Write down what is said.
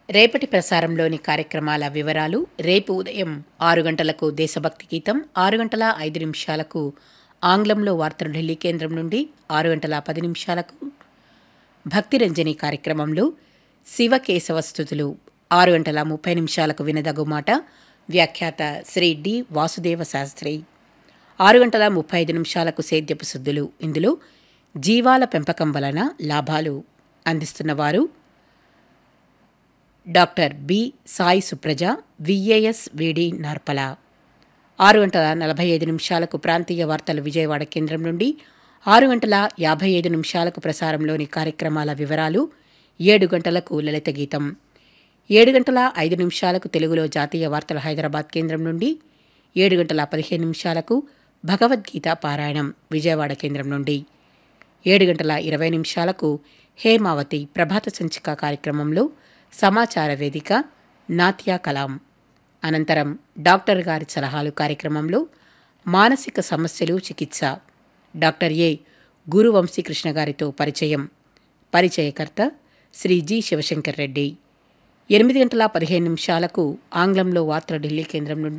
రేపటి ప్రసారంలోని కార్యక్రమాల వివరాలు రేపు ఉదయం ఆరు గంటలకు దేశభక్తి గీతం ఆరు గంటల ఐదు నిమిషాలకు ఆంగ్లంలో వార్తలు ఢిల్లీ కేంద్రం నుండి ఆరు గంటల పది నిమిషాలకు భక్తిరంజని కార్యక్రమంలో శివకేశవ స్థుతులు ఆరు గంటల ముప్పై నిమిషాలకు వినదగు మాట వ్యాఖ్యాత శ్రీ డి వాసుదేవ శాస్త్రి ఆరు గంటల ముప్పై ఐదు నిమిషాలకు సేద్యపు శుద్ధులు ఇందులో జీవాల పెంపకం వలన లాభాలు అందిస్తున్నవారు doctor B Sai Supraja VAS VD Narpala ఆరు గంటల నలభై ఐదు నిమిషాలకు ప్రాంతీయ వార్తలు విజయవాడ కేంద్రం నుండి ఆరు గంటల యాభై ఐదు నిమిషాలకు ప్రసారంలోని కార్యక్రమాల వివరాలు ఏడు గంటలకు లలిత గీతం ఏడు గంటల ఐదు నిమిషాలకు తెలుగులో జాతీయ వార్తలు హైదరాబాద్ కేంద్రం నుండి ఏడు గంటల పదిహేను నిమిషాలకు భగవద్గీత పారాయణం విజయవాడ కేంద్రం నుండి ఏడు గంటల ఇరవై నిమిషాలకు హేమావతి ప్రభాత సంచిక కార్యక్రమంలో సమాచార వేదిక నాత్యా కలాం అనంతరం డాక్టర్ గారి సలహాలు కార్యక్రమంలో మానసిక సమస్యలు చికిత్స డాక్టర్ ఏ గురువంశీకృష్ణ గారితో పరిచయం పరిచయకర్త శ్రీ జి శివశంకర్ రెడ్డి ఎనిమిది గంటల పదిహేను నిమిషాలకు ఆంగ్లంలో వార్తల ఢిల్లీ కేంద్రం నుండి